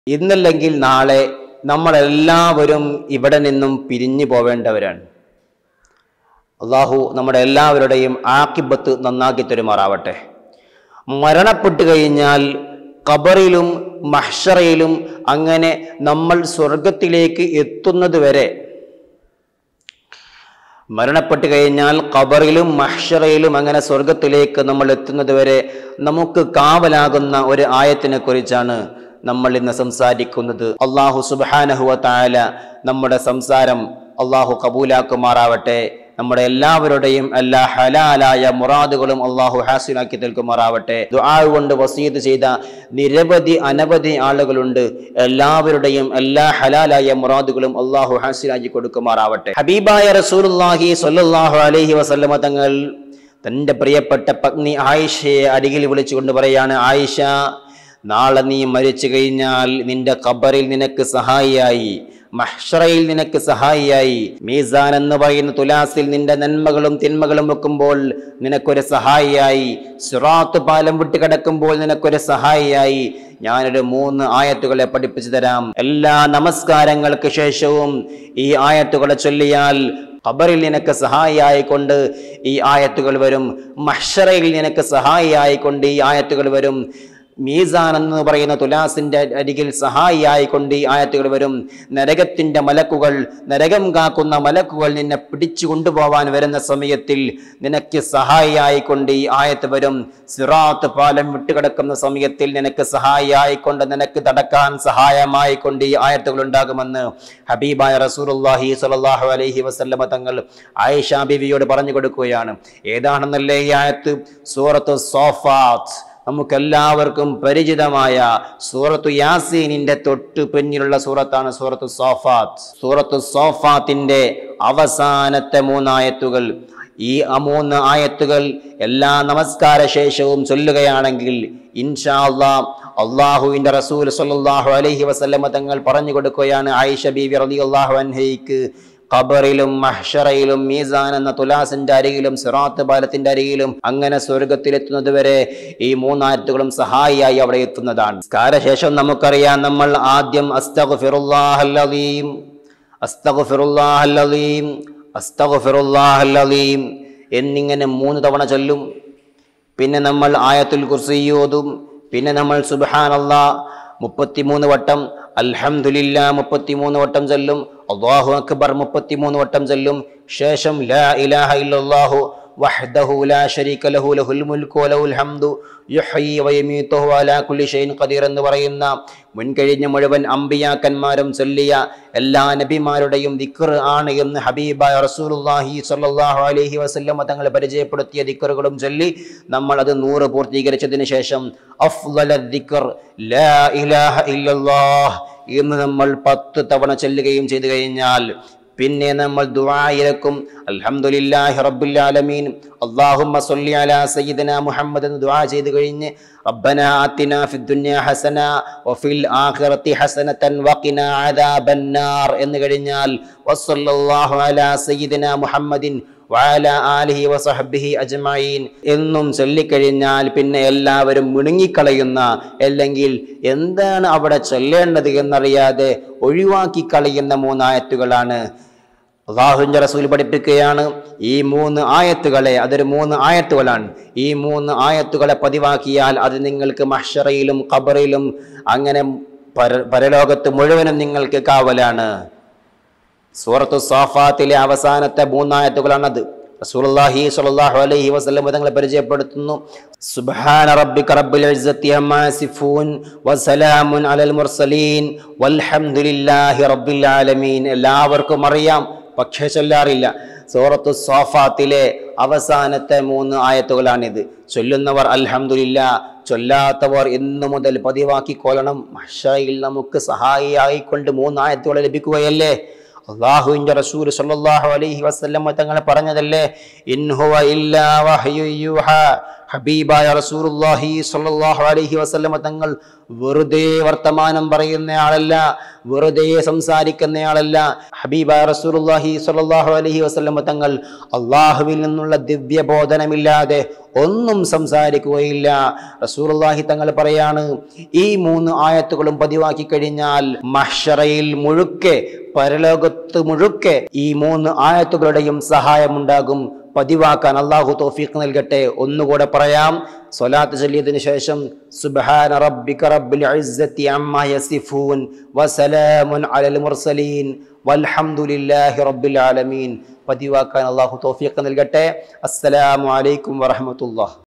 ഇന്നല്ലെങ്കിൽ നാളെ നമ്മളെല്ലാവരും ഇവിടെ നിന്നും പിരിഞ്ഞു പോവേണ്ടവരാണ് അള്ളാഹു നമ്മുടെ എല്ലാവരുടെയും ആക്കിബത്ത് നന്നാക്കി തരുമാറാവട്ടെ മരണപ്പെട്ടു കഴിഞ്ഞാൽ ഖബറിലും മഹ്ഷറയിലും അങ്ങനെ നമ്മൾ സ്വർഗത്തിലേക്ക് എത്തുന്നത് വരെ മരണപ്പെട്ടു കഴിഞ്ഞാൽ ഖബറിലും മഹ്ഷറയിലും അങ്ങനെ സ്വർഗത്തിലേക്ക് നമ്മൾ എത്തുന്നത് വരെ നമുക്ക് കാവലാകുന്ന ഒരു ആയത്തിനെ കുറിച്ചാണ് നമ്മൾ ഇന്ന് സംസാരിക്കുന്നത് അള്ളാഹു സുബാനഹുവ താല നമ്മുടെ സംസാരം അള്ളാഹു കബൂലാക്കുമാറാവട്ടെ നമ്മുടെ എല്ലാവരുടെയും എല്ലാ ഹലാലായ മുറാദുകളും അള്ളാഹു ഹാസിലാക്കി തീർക്കുമാറാവട്ടെ ദുആ കൊണ്ട് വസീത് ചെയ്ത നിരവധി അനവധി ആളുകളുണ്ട് എല്ലാവരുടെയും എല്ലാ ഹലാലായ മുറാദുകളും അള്ളാഹു ഹാസിലാക്കി കൊടുക്കുമാറാവട്ടെ ഹബീബായ റസൂലുള്ളാഹി സ്വല്ലല്ലാഹു അലൈഹി വസല്ലമ തങ്ങൾ തന്റെ പ്രിയപ്പെട്ട പത്നി ആയിഷയെ അരികിൽ വിളിച്ചുകൊണ്ട് പറയാണ് ആയിഷ നാളെ നീ മരിച്ചു കഴിഞ്ഞാൽ നിന്റെ ഖബറിൽ നിനക്ക് സഹായിയായി മഹ്ഷറയിൽ നിനക്ക് സഹായിയായി മീസാൻ എന്ന് പറയുന്ന തുലാസിൽ നിന്റെ നന്മകളും തിന്മകളും വെക്കുമ്പോൾ നിനക്കൊരു സഹായിയായി സുറാത്ത് പാലം വിട്ട് കിടക്കുമ്പോൾ നിനക്കൊരു സഹായിയായി ഞാനൊരു മൂന്ന് ആയത്തുകളെ പഠിപ്പിച്ചു തരാം എല്ലാ നമസ്കാരങ്ങൾക്ക് ശേഷവും ഈ ആയത്തുകളെ ചൊല്ലിയാൽ ഖബറിൽ നിനക്ക് സഹായിയായിക്കൊണ്ട് ഈ ആയത്തുകൾ വരും മഹ്ഷറയിൽ നിനക്ക് സഹായിയായിക്കൊണ്ട് ഈ ആയത്തുകൾ വരും മീസാൻ എന്ന് പറയുന്ന തുലാസിന്റെ അരികിൽ സഹായിയായിക്കൊണ്ട് ഈ ആയത്തുകൾ വരും നരകത്തിന്റെ മലക്കുകൾ നരകം കാക്കുന്ന മലക്കുകൾ നിന്നെ പിടിച്ചു കൊണ്ടുപോവാൻ വരുന്ന സമയത്തിൽ നിനക്ക് സഹായിയായിക്കൊണ്ട് ഈ ആയത്ത് വരും സിറാത്ത് പാലം വിട്ടുകിടക്കുന്ന സമയത്തിൽ നിനക്ക് സഹായിയായിക്കൊണ്ട് നിനക്ക് തടക്കാൻ സഹായമായിക്കൊണ്ട് ഈ ആയത്തുകൾ ഉണ്ടാകുമെന്ന് ഹബീബായ റസൂലുള്ളാഹി സ്വല്ലല്ലാഹു അലൈഹി വസല്ലമ തങ്ങൾ ആയിഷ ബീവിയോട് പറഞ്ഞു കൊടുക്കുകയാണ് ഏതാണെന്നല്ലേ ഈ ആയത്ത് സൂറത്ത് സോഫാത്ത് നമുക്കെല്ലാവർക്കും പരിചിതമായ സൂറത്തു യാസീനിന്റെ തൊട്ട് പിന്നിലുള്ള സൂറത്താണ് സൂറത്തു സോഫാത്ത് സൂറത്തു സോഫാത്തിന്റെ അവസാനത്തെ മൂന്നായത്തുകൾ ഈ ആ മൂന്ന് ആയത്തുകൾ എല്ലാ നമസ്കാര ശേഷവും ചൊല്ലുകയാണെങ്കിൽ ഇൻഷാ അള്ളാ അള്ളാഹുവിന്റെ റസൂൽ സല്ലല്ലാഹു അലൈഹി വസല്ലമ തങ്ങൾ പറഞ്ഞു കൊടുക്കുകയാണ് ആയിഷ ബീവി റളിയല്ലാഹു അൻഹയ്ക്ക് ഖബറിലും മഹ്ഷറയിലും മീസാൻ എന്ന തുലാസിന്റെ അരികിലും സിറാത്ത് പാലത്തിന്റെ അരികിലും അങ്ങനെ സ്വർഗത്തിലെത്തുന്നത് വരെ ഈ മൂന്നായത്തുകളും സഹായിയായി അവിടെ എത്തുന്നതാണ് സ്കാരശേഷം നമുക്കറിയാം നമ്മൾ ആദ്യം അസ്തഗ്ഫിറുല്ലാഹല്ലദീം അസ്തഗ്ഫിറുല്ലാഹല്ലദീം അസ്തഗ്ഫിറുല്ലാഹല്ലദീം എന്നിങ്ങനെ മൂന്ന് തവണ ചൊല്ലും പിന്നെ നമ്മൾ ആയത്തുൽ കുർസി ഓതും പിന്നെ നമ്മൾ സുബ്ഹാനല്ലാ മുപ്പത്തിമൂന്ന് വട്ടം അൽഹംദുലില്ല മുപ്പത്തിമൂന്ന് വട്ടം ചൊല്ലും അള്ളാഹു അക്ബർ മുപ്പത്തിമൂന്ന് വട്ടം ചൊല്ലും ശേഷം ലാ ഇലാഹ ഇല്ലല്ലാഹു വഹ്ദഹു ലാ ശരീക ലഹു ലഹുൽ മുൽക്കു വലഹുൽ ഹംദു യുഹ്യി വയമീതുഹു അലാ കുല്ലി ഷൈഇൻ ഖദീർ എന്ന് പറയുന്ന മുൻകഴിഞ്ഞ മുഴുവൻ അമ്പിയാക്കന്മാരും ചൊല്ലിയ എല്ലാ നബിമാരുടെയും ദിക്ർ ആണ് എന്ന് ഹബീബായ റസൂലുള്ളാഹി സ്വല്ലല്ലാഹു അലൈഹി വസല്ലം തങ്ങൾ പരിചയപ്പെടുത്തിയ ദിക്റുകളും ചൊല്ലി നമ്മൾ അത് നൂറ് പൂർത്തീകരിച്ചതിന് ശേഷം അഫ്ളല ദിക്ർ ലാ ഇലാഹ ഇല്ലല്ലാഹ് എന്ന് നമ്മൾ പത്ത് തവണ ചൊല്ലുകയും ചെയ്തു കഴിഞ്ഞാൽ പിന്നെ നമ്മൾ ദുആയിരക്കും അൽഹംദുലില്ലാഹി റബ്ബിൽ ആലമീൻ അല്ലാഹുമ്മ സ്വല്ലി അലാ സയ്യിദന മുഹമ്മദ് എന്ന് ദുആ ചെയ്തു കഴിഞ്ഞ് റബ്ബന ആതിന ഫിദ് ദുനിയ ഹസന വഫിൽ ആഖിറതി ഹസനതൻ വഖിന അദാബന്നാർ എന്ന് കഴിഞ്ഞാൽ വസല്ലല്ലാഹു അലാ സയ്യിദന മുഹമ്മദിൻ വഅല ആലിഹി വസഹബിഹി അജ്മഈൻ എന്നും ചൊല്ലിക്കഴിഞ്ഞാൽ പിന്നെ എല്ലാവരും മുണുങ്ങിക്കളയുന്ന അല്ലെങ്കിൽ എന്താണ് അവിടെ ചൊല്ലേണ്ടത് എന്നറിയാതെ ഒഴിവാക്കി കളയുന്ന മൂന്നായത്തുകളാണ് അള്ളാഹുവിൻ്റെ റസൂൽ പഠിപ്പിക്കുകയാണ് ഈ മൂന്ന് ആയത്തുകളെ അതൊരു മൂന്ന് ആയത്തുകളാണ് ഈ മൂന്ന് ആയത്തുകളെ പതിവാക്കിയാൽ അത് നിങ്ങൾക്ക് മഹ്ഷറയിലും ഖബറിലും അങ്ങനെ പര പരലോകത്ത് മുഴുവനും നിങ്ങൾക്ക് കാവലാണ് സൂറത്തു സാഫാത്തിലെ അവസാനത്തെ മൂന്നായത്തുകളാണത് റസൂലുള്ളാഹി സ്വല്ലല്ലാഹു അലൈഹി വസല്ലം തങ്ങളെ പരിചയപ്പെടുത്തുന്നു സുബ്ഹാന റബ്ബിക റബ്ബിൽ ഇസ്സത്തി അമ്മാ യസിഫൂൻ വസലാമുൻ അലൽ മുർസലീൻ വൽഹംദുലില്ലാഹി റബ്ബിൽ ആലമീൻ എല്ലാവർക്കും അറിയാം പക്ഷേ ചൊല്ലാറില്ല സൂറത്തു സോഫാത്തിലെ അവസാനത്തെ മൂന്ന് ആയത്തുകളാണിത് ചൊല്ലുന്നവർ അൽഹംദുലില്ല ചൊല്ലാത്തവർ ഇന്നു മുതൽ പതിവാക്കിക്കൊള്ളണം മഷയിൽ നമുക്ക് സഹായിയായിക്കൊണ്ട് മൂന്ന് ആയത്തുകൾ ലഭിക്കുകയല്ലേ അള്ളാഹുവിന്റെ റസൂൽ സല്ലല്ലാഹു അലൈഹി വസല്ലം തങ്ങൾ പറഞ്ഞതല്ലേ ഇൻഹുവ ഇല്ലാ വഹ്യു യൂഹ ഹബീബായ റസൂലുള്ളാഹി സ്വല്ലല്ലാഹു അലൈഹി വസല്ലമ തങ്ങൾ വെറുതെ വർത്തമാനം പറയുന്നയാളല്ല വെറുതെ സംസാരിക്കുന്നയാളല്ല ഹബീബായ റസൂലുള്ളാഹി സ്വല്ലല്ലാഹു അലൈഹി വസല്ലമ തങ്ങൾ അള്ളാഹുവിൽ നിന്നുള്ള ദിവ്യബോധനമില്ലാതെ ഒന്നും സംസാരിക്കുകയില്ല റസൂലുള്ളാഹി തങ്ങൾ പറയാണ് ഈ മൂന്ന് ആയത്തുകളും പതിവാക്കി കഴിഞ്ഞാൽ മഹ്ഷറയിൽ മുഴുക്കെ പരലോകത്ത് മുഴുക്കെ ഈ മൂന്ന് ആയത്തുകളുടെയും സഹായമുണ്ടാകും പതിവാക്കാൻ അള്ളാഹു തോഫീഖ് നൽകട്ടെ ഒന്നുകൂടെ പറയാം സ്വലാത്ത് ചൊല്ലിയതിനു ശേഷം സുബ്ഹാന റബ്ബിക റബ്ബിൽ ഇസ്സത്തി അമ്മാ യസിഫൂൻ വസലാമുൻ അലൽ മുർസലീൻ വൽഹംദുലില്ലാഹി റബ്ബിൽ ആലമീൻ പതിവാക്കാൻ അള്ളാഹു തോഫീഖ് നൽകട്ടെ അസ്സലാമു അലൈക്കും വറഹ്മത്തുള്ളാഹി